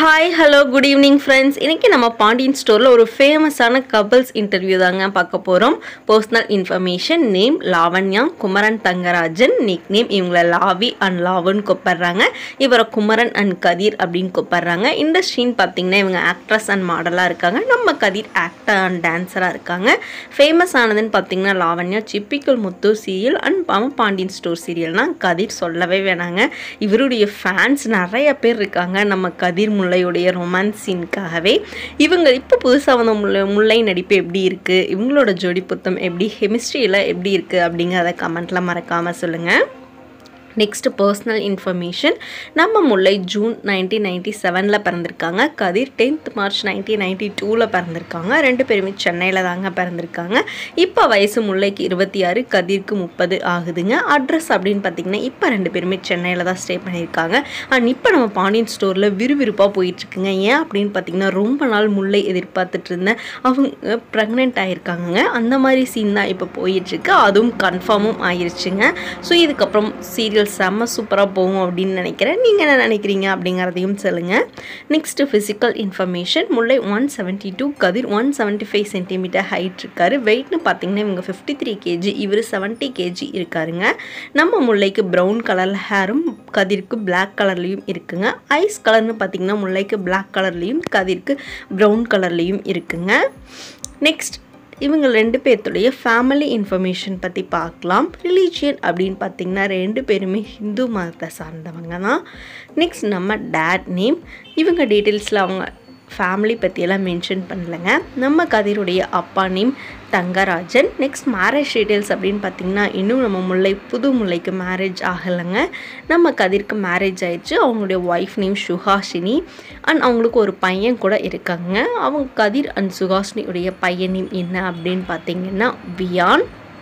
hi hello good evening friends இன்றைக்கி நம்ம பாண்டியன் ஸ்டோரில் ஒரு ஃபேமஸான கபிள்ஸ் இன்டர்வியூ தாங்க பார்க்க போகிறோம் personal information name Lavanya Kumaran Thangarajan nick name இவங்கள லாவி அண்ட் லாவன் கூப்பிட்றாங்க இவரை குமரன் அண்ட் கதிர் அப்படின்னு கூப்பிட்றாங்க இண்டஸ்ட்ரின்னு பார்த்தீங்கன்னா இவங்க ஆக்ட்ரஸ் அண்ட் மாடலாக இருக்காங்க நம்ம கதிர் ஆக்டர் அண்ட் டான்ஸராக இருக்காங்க ஃபேமஸ் ஆனதுன்னு பார்த்தீங்கன்னா லாவண்யா சிப்பிக்கல் முத்து சீரியல் அண்ட் பாம பாண்டியன் ஸ்டோர் சீரியல்னால் கதிர் சொல்லவே வேணாங்க இவருடைய ஃபேன்ஸ் நிறைய பேர் இருக்காங்க நம்ம கதிர் முல்லையுடைய ரொமான்ஸ் சீனுக்காகவே இவங்க இப்போ புதுசாக வந்த முல்லை முல்லை நடிப்பு எப்படி இருக்குது இவங்களோட ஜோடி புத்தம் எப்படி கெமிஸ்ட்ரியில் எப்படி இருக்குது அப்படிங்கிறத கமெண்ட்டில் மறக்காமல் சொல்லுங்கள் நெக்ஸ்ட் பர்சனல் இன்ஃபர்மேஷன் நம்ம முல்லை ஜூன் நைன்டீன் நைன்டி செவனில் பிறந்திருக்காங்க Kathir tenth March nineteen ninety டூவில் பிறந்திருக்காங்க ரெண்டு பேருமே சென்னையில் தாங்க பிறந்திருக்காங்க இப்போ வயசு முல்லைக்கு இருபத்தி ஆறு கதிர்க்கு முப்பது ஆகுதுங்க அட்ரஸ் அப்படின்னு பார்த்தீங்கன்னா இப்போ ரெண்டு பேருமே சென்னையில் தான் ஸ்டே பண்ணியிருக்காங்க அண்ட் இப்போ நம்ம பாண்டியன் ஸ்டோரில் விறுவிறுப்பாக போயிட்டுருக்குங்க ஏன் அப்படின்னு பார்த்தீங்கன்னா ரொம்ப நாள் முல்லை எதிர்பார்த்துட்டு இருந்தேன் அவங்க ப்ரெக்னென்ட் ஆகியிருக்காங்க அந்த மாதிரி சீன் தான் இப்போ போயிட்டுருக்கு அதுவும் கன்ஃபார்மும் ஆயிருச்சுங்க ஸோ இதுக்கப்புறம் சீரியல் செம்ம சூப்பராக போகும் அப்படின்னு நினைக்கிறேன் நீங்கள் என்ன நினைக்கிறீங்க அப்படிங்கிறதையும் சொல்லுங்கள் next physical information Mullai one seventy two Kathir one seventy five centimetre height இருக்காரு வெயிட்னு பார்த்தீங்கன்னா இவங்க ஃபிஃப்டி த்ரீ கேஜி இவர் செவன்ட்டி கேஜி இருக்காருங்க நம்ம முல்லைக்கு ப்ரௌன் கலர் ஹேரும் கதிர்க்கு பிளாக் கலர்லேயும் இருக்குங்க ஐஸ் கலர்னு பார்த்தீங்கன்னா முல்லைக்கு பிளாக் கலர்லேயும் கதிர்க்கு ப்ரௌன் கலர்லேயும் இருக்குங்க நெக்ஸ்ட் இவங்க ரெண்டு பேர்த்துடைய ஃபேமிலி இன்ஃபர்மேஷன் பற்றி பார்க்கலாம் ரிலீஜியன் அப்படின்னு பார்த்திங்கன்னா ரெண்டு பேருமே ஹிந்து மதத்தை சார்ந்தவங்க தான் நெக்ஸ்ட் நம்ம டேட் நேம் இவங்க டீட்டெயில்ஸில் அவங்க ஃபேமிலி பற்றியெல்லாம் மென்ஷன் பண்ணலைங்க நம்ம கதிருடைய அப்பா name Thangarajan next marriage details அப்படின்னு பார்த்திங்கன்னா இன்னும் நம்ம முல்லை புது முல்லைக்கு மேரேஜ் ஆகலைங்க நம்ம கதிர்க்கு மேரேஜ் ஆயிடுச்சு அவங்களுடைய ஒய்ஃப் நேம் சுஹாஷினி அண்ட் அவங்களுக்கு ஒரு பையன் கூட இருக்காங்க அவங்க கதிர் அண்ட் சுஹாஷினியுடைய பையன் நேம் என்ன அப்படின்னு பார்த்தீங்கன்னா வியான்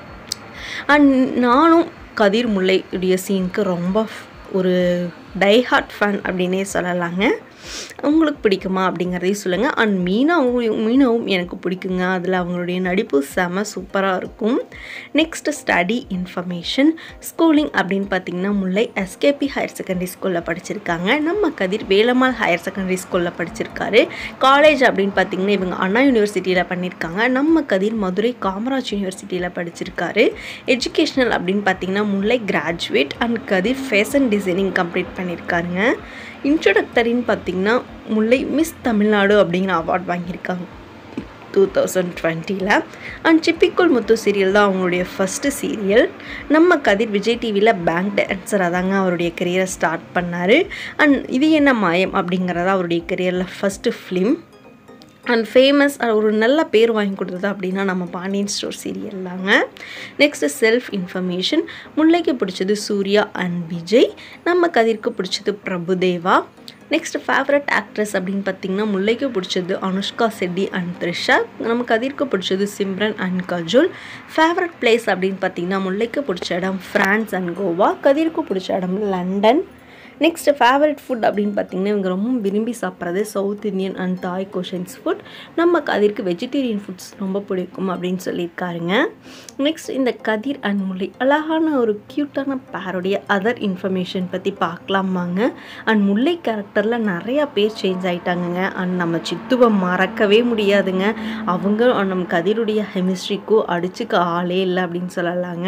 அண்ட் நானும் கதிர் முல்லையுடைய சீனுக்கு ரொம்ப ஒரு டைஹார்ட் ஃபேன் அப்படின்னே சொல்லலாங்க உங்களுக்கு பிடிக்குமா அப்படிங்கிறதையும் சொல்லுங்கள் அண்ட் மீனாவும் மீனாவும் எனக்கு பிடிக்குங்க அதில் அவங்களுடைய நடிப்பு செம சூப்பராக இருக்கும் நெக்ஸ்ட் ஸ்டடி இன்ஃபர்மேஷன் ஸ்கூலிங் அப்படின்னு பார்த்தீங்கன்னா முல்லை எஸ்கேபி ஹையர் செகண்டரி ஸ்கூலில் படிச்சிருக்காங்க நம்ம கதிர் வேலம்மாள் ஹையர் செகண்டரி ஸ்கூலில் படிச்சிருக்காரு காலேஜ் அப்படின்னு பார்த்தீங்கன்னா இவங்க அண்ணா யூனிவர்சிட்டியில் பண்ணியிருக்காங்க நம்ம கதிர் மதுரை காமராஜ் யூனிவர்சிட்டியில் படிச்சிருக்காரு எஜுகேஷ்னல் அப்படின்னு பார்த்தீங்கன்னா Mullai graduate and Kathir fashion designing complete பண்ணியிருக்காருங்க இன்ட்ரடக்டரின்னு பார்த்தீங்கன்னா முல்லை மிஸ் தமிழ்நாடு அப்படிங்கிற அவார்ட் வாங்கியிருக்காங்க டூ தௌசண்ட் டுவெண்ட்டியில் அண்ட் சிப்பிக்குள் முத்து சீரியல் தான் அவங்களுடைய ஃபஸ்ட்டு சீரியல் நம்ம கதிர் விஜய் டிவியில் பேங்க் டான்ஸராக தாங்க அவருடைய கெரியரை ஸ்டார்ட் பண்ணார் அண்ட் இது என்ன மாயம் அப்படிங்கிறதா அவருடைய கெரியரில் ஃபஸ்ட்டு ஃபிலிம் அண்ட் ஃபேமஸ் ஒரு நல்ல பேர் வாங்கி கொடுத்தது அப்படின்னா நம்ம பாண்டியன் ஸ்டோர் சீரியல் தாங்க நெக்ஸ்ட்டு செல்ஃப் இன்ஃபர்மேஷன் முல்லைக்கு பிடிச்சது சூர்யா அண்ட் விஜய் நம்ம கதிர்க்கு பிடிச்சது பிரபுதேவா நெக்ஸ்ட் ஃபேவரட் ஆக்ட்ரஸ் அப்படின்னு பார்த்தீங்கன்னா முல்லைக்கு பிடிச்சது அனுஷ்கா செட்டி அண்ட் த்ரிஷா நம்ம கதிர்க்கு பிடிச்சது Simran and Kajol favourite place அப்படின்னு பார்த்தீங்கன்னா முல்லைக்கு பிடிச்ச இடம் ஃப்ரான்ஸ் அண்ட் கோவா கதிர்க்கு பிடிச்ச இடம் லண்டன் நெக்ஸ்ட் ஃபேவரட் ஃபுட் அப்படின்னு பார்த்தீங்கன்னா இவங்க ரொம்ப விரும்பி சாப்பிட்றது south Indian and Thai cuisines food நம்ம கதிர்க்கு வெஜிடேரியன் ஃபுட்ஸ் ரொம்ப பிடிக்கும் அப்படின்னு சொல்லியிருக்காருங்க நெக்ஸ்ட் இந்த கதிர் அண்ட் முல்லை அழகான ஒரு க்யூட்டான பேருடைய அதர் இன்ஃபர்மேஷன் பற்றி பார்க்கலாமாங்க அண்ட் முல்லை கேரக்டரில் நிறையா பேர் சேஞ்ச் ஆகிட்டாங்கங்க அண்ட் நம்ம சித்துவை மறக்கவே முடியாதுங்க அவங்க நம்ம கதிருடைய கெமிஸ்ட்ரிக்கோ அடிச்சுக்க ஆளே இல்லை அப்படின்னு சொல்லலாங்க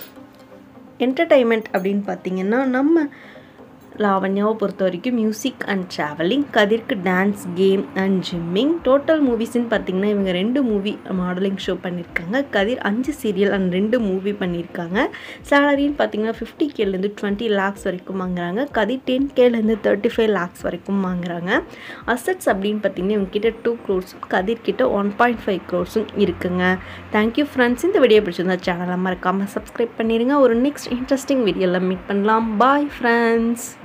என்டர்டைன்மெண்ட் அப்படின்னு பார்த்தீங்கன்னா நம்ம லாவண்யாவை பொறுத்த வரைக்கும் மியூசிக் அண்ட் ட்ராவலிங் கதிர்க்கு dance game and gymming total மூவிஸ்ன்னு பார்த்தீங்கன்னா இவங்க ரெண்டு மூவி மாடலிங் ஷோ பண்ணியிருக்காங்க கதிர் அஞ்சு சீரியல் அண்ட் ரெண்டு மூவி பண்ணியிருக்காங்க சேலரின்னு பார்த்தீங்கன்னா ஃபிஃப்டி கேலேருந்து டுவெண்ட்டி லேக்ஸ் வரைக்கும் வாங்குறாங்க கதிர் டென் கேலேருந்து தேர்ட்டி ஃபைவ் லேக்ஸ் வரைக்கும் வாங்குறாங்க அசட்ஸ் அப்படின்னு பார்த்தீங்கன்னா இவங்க கிட்ட டூ க்ரோர்ஸும் கதிர் கிட்ட ஒன் பாயிண்ட் ஃபைவ் க்ரோர்ஸும் இருக்குங்க தேங்க்யூ ஃப்ரெண்ட்ஸ் இந்த வீடியோ பிடிச்சிருந்தா சேனலை மறக்காமல் சப்ஸ்கிரைப் பண்ணிடுங்க ஒரு நெக்ஸ்ட் இன்ட்ரெஸ்டிங் வீடியோவில் மீட் பண்ணலாம் பாய் ஃப்ரெண்ட்ஸ்